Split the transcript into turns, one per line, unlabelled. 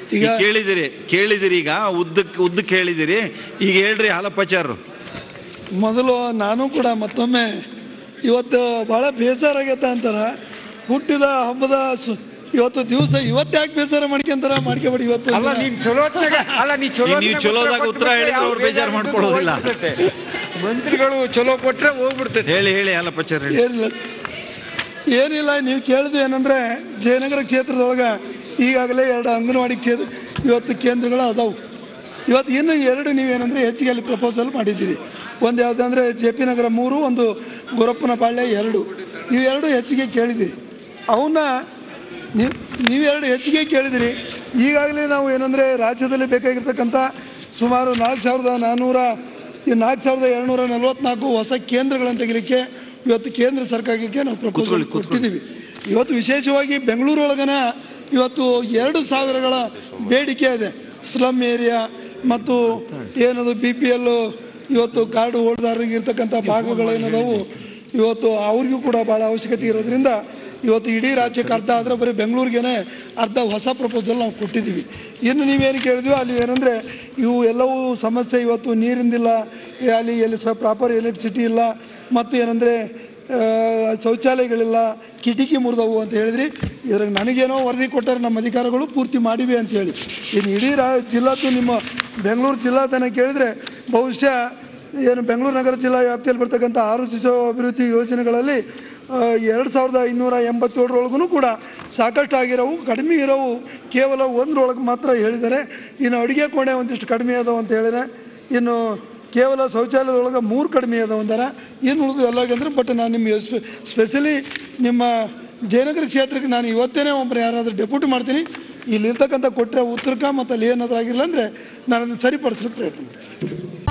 ಈಗ
ಈಗ ಕೇಳಿದಿರಿ ಕೇಳಿದಿರಿ ಈಗ ಉದ್ದಕ್ಕೆ ಉದ್ದಕ್ಕೆ ಹೇಳಿದಿರಿ ಈಗ ಹೇಳ್ರಿ ಹಾಲಪ್ಪಾಚಾರ್ರು
ಮೊದಲು ನಾನು ಕೂಡ ಮತ್ತೊಮ್ಮೆ ಇವತ್ತು ಭಾಳ ಬೇಜಾರಾಗೈತೆ ಅಂತಾರ ಹುಟ್ಟಿದ ಹಬ್ಬದ ಸು- ಇವತ್ತು ದಿವಸ ಇವತ್ತು ಯಾಕೆ ಬೇಜಾರ ಮಾಡ್ಕೊಂತಾರ ಮಾಡ್ಕೊಬೇಡಿ ಇವತ್ತು
ಅಲ್ಲ
ದಿನ.
ನೀನ್ ಚಲೋ ಹೊತ್ನಾಗ ಅಲ್ಲ ನೀ ಚಲೋ
ಈಗ ನೀವು
ಹೊತ್ನಾಗ
ಚಲೋದಾಗ
ಉತ್ತರ
ಉತ್ತರ ಹೇಳಿದ್ರೆ
ಕೊಟ್ಬಿಟ್ರೆ
ಅವ್ರು ಬೇಜಾರ್
ಯಾವ್ದು
ಮಾಡ್ಕೊಳ್ಳೋದಿಲ್ಲ.
ಹೋಗ್ಬಿಡ್ತೈತೆ. ಮಂತ್ರಿಗಳು ಚಲೋ ಕೊಟ್ರೆ ಹೋಗ್ಬಿಡ್ತೈತೆ
ಹೇಳಿ ಹೇಳಿ ಹಾಲಪ್ಪಾಚಾರ್ ಹೇಳಿ
ಏನಿಲ್ಲ ಏನಿಲ್ಲ ನೀವು ಕೇಳಿದ್ದು ಏನಂದರೆ ಜಯನಗರ ಕ್ಷೇತ್ರದೊಳಗೆ ಈಗಾಗಲೇ ಎರಡು ಅಂಗನವಾಡಿ ಕ್ಷೇತ್ರ ಇವತ್ತು ಕೇಂದ್ರಗಳು ಅದಾವು ಇವತ್ತು ಇನ್ನು ಎರಡು ನೀವೇನಂದರೆ ಹೆಚ್ಚಿಗೆ ಅಲ್ಲಿ ಪ್ರಪೋಸಲ್ ಮಾಡಿದ್ದೀರಿ ಒಂದು ಯಾವುದಂದ್ರೆ ಜೆ ಪಿ ನಗರ ಮೂರು ಒಂದು ಗುರಪ್ಪನ ಪಾಳ್ಯ ಎರಡು ಇವೆರಡು ಹೆಚ್ಚಿಗೆ ಕೇಳಿದಿರಿ ಅವನ್ನ ನೀವು ನೀವೆರಡು ಹೆಚ್ಚಿಗೆ ಕೇಳಿದಿರಿ ಈಗಾಗಲೇ ನಾವು ಏನಂದರೆ ರಾಜ್ಯದಲ್ಲಿ ಬೇಕಾಗಿರ್ತಕ್ಕಂಥ ಸುಮಾರು ನಾಲ್ಕು ಸಾವಿರದ ನಾನ್ನೂರ ಈ ನಾಲ್ಕು ಸಾವಿರದ ಏಳ್ನೂರ ನಲವತ್ನಾಲ್ಕು ಹೊಸ ಕೇಂದ್ರಗಳನ್ನು ತೆಗಿಲಿಕ್ಕೆ ಇವತ್ತು ಕೇಂದ್ರ ಸರ್ಕಾರಕ್ಕೆ ನಾವು ಪ್ರಪೋಸಲ್ ಕೊಟ್ಟಿದ್ದೀವಿ ಇವತ್ತು ವಿಶೇಷವಾಗಿ ಬೆಂಗಳೂರೊಳಗನ ಇವತ್ತು ಎರಡು ಸಾವಿರಗಳ ಬೇಡಿಕೆ ಇದೆ ಸ್ಲಮ್ ಏರಿಯಾ ಮತ್ತು ಏನದು ಬಿ ಪಿ ಎಲ್ಲು ಇವತ್ತು ಕಾರ್ಡು ಹೋಲ್ಡರ್ಗೆ ಇರ್ತಕ್ಕಂಥ ಭಾಗಗಳೇನದವು ಇವತ್ತು ಅವ್ರಿಗೂ ಕೂಡ ಭಾಳ ಅವಶ್ಯಕತೆ ಇರೋದ್ರಿಂದ ಇವತ್ತು ಇಡೀ ರಾಜ್ಯಕ್ಕೆ ಅರ್ಧ ಆದರೆ ಬರೀ ಬೆಂಗಳೂರಿಗೇನೆ ಅರ್ಧ ಹೊಸ ಪ್ರಪೋಸಲ್ ನಾವು ಕೊಟ್ಟಿದ್ದೀವಿ ಇನ್ನು ನೀವೇನು ಕೇಳಿದ್ವಿ ಅಲ್ಲಿ ಏನಂದರೆ ಇವು ಎಲ್ಲವೂ ಸಮಸ್ಯೆ ಇವತ್ತು ನೀರಿಂದಿಲ್ಲ ಏ ಅಲ್ಲಿ ಎಲ್ಲಿ ಸಹ ಪ್ರಾಪರ್ ಎಲೆಕ್ಟ್ರಿಸಿಟಿ ಇಲ್ಲ ಮತ್ತು ಏನಂದರೆ ಶೌಚಾಲಯಗಳಿಲ್ಲ ಕಿಟಕಿ ಮುರಿದವು ಅಂತ ಹೇಳಿದ್ರಿ ಇದ್ರಾಗ ನನಗೇನೋ ವರದಿ ಕೊಟ್ಟಾರೆ ನಮ್ಮ ಅಧಿಕಾರಿಗಳು ಪೂರ್ತಿ ಮಾಡಿವೆ ಅಂತ ಹೇಳಿ ಇನ್ನು ಇಡೀ ರಾ ಜಿಲ್ಲಾದ್ದು ನಿಮ್ಮ ಬೆಂಗಳೂರು ಜಿಲ್ಲಾತನ ಕೇಳಿದರೆ ಬಹುಶಃ ಏನು ಬೆಂಗಳೂರು ನಗರ ಜಿಲ್ಲಾ ವ್ಯಾಪ್ತಿಯಲ್ಲಿ ಬರ್ತಕ್ಕಂಥ ಆರು ಶಿಶು ಅಭಿವೃದ್ಧಿ ಯೋಜನೆಗಳಲ್ಲಿ ಎರಡು ಸಾವಿರದ ಐನೂರ ಎಂಬತ್ತೇಳರೊಳಗೂ ಕೂಡ ಸಾಕಷ್ಟು ಆಗಿರೋವು ಕಡಿಮೆ ಇರೋವು ಕೇವಲ ಒಂದರೊಳಗೆ ಮಾತ್ರ ಹೇಳಿದ್ದಾರೆ ಇನ್ನು ಅಡುಗೆ ಕೋಣೆ ಒಂದಿಷ್ಟು ಕಡಿಮೆ ಅದಾವ ಅಂತ ಹೇಳಿದ್ರೆ ಇನ್ನು ಕೇವಲ ಶೌಚಾಲಯದೊಳಗೆ ಮೂರು ಕಡಿಮೆ ಅದಾವ ಅಂದಾರ ಇನ್ನು ಉಳಿದು ಎಲ್ಲಾಗಂದ್ರೆ ಬಟ್ ನಾನು ನಿಮಗೆ ಸ್ಪೆಷಲಿ ನಿಮ್ಮ ಜಯನಗರ ಕ್ಷೇತ್ರಕ್ಕೆ ನಾನು ಇವತ್ತೇನೆ ಒಬ್ಬರು ಯಾರಾದರೂ ಡೆಪ್ಯೂಟಿ ಮಾಡ್ತೀನಿ ಇಲ್ಲಿರ್ತಕ್ಕಂಥ ಕೊಟ್ಟರೆ ಉತ್ತರಕ ಮತ್ತು ಅಲ್ಲಿ ಏನಾದರೂ ಆಗಿಲ್ಲ ಅಂದರೆ ನಾನು ಅದನ್ನು ಸರಿಪಡಿಸ್ಲಿಕ್ಕೆ ಪ್ರಯತ್ನ ಮಾಡ್ತೀನಿ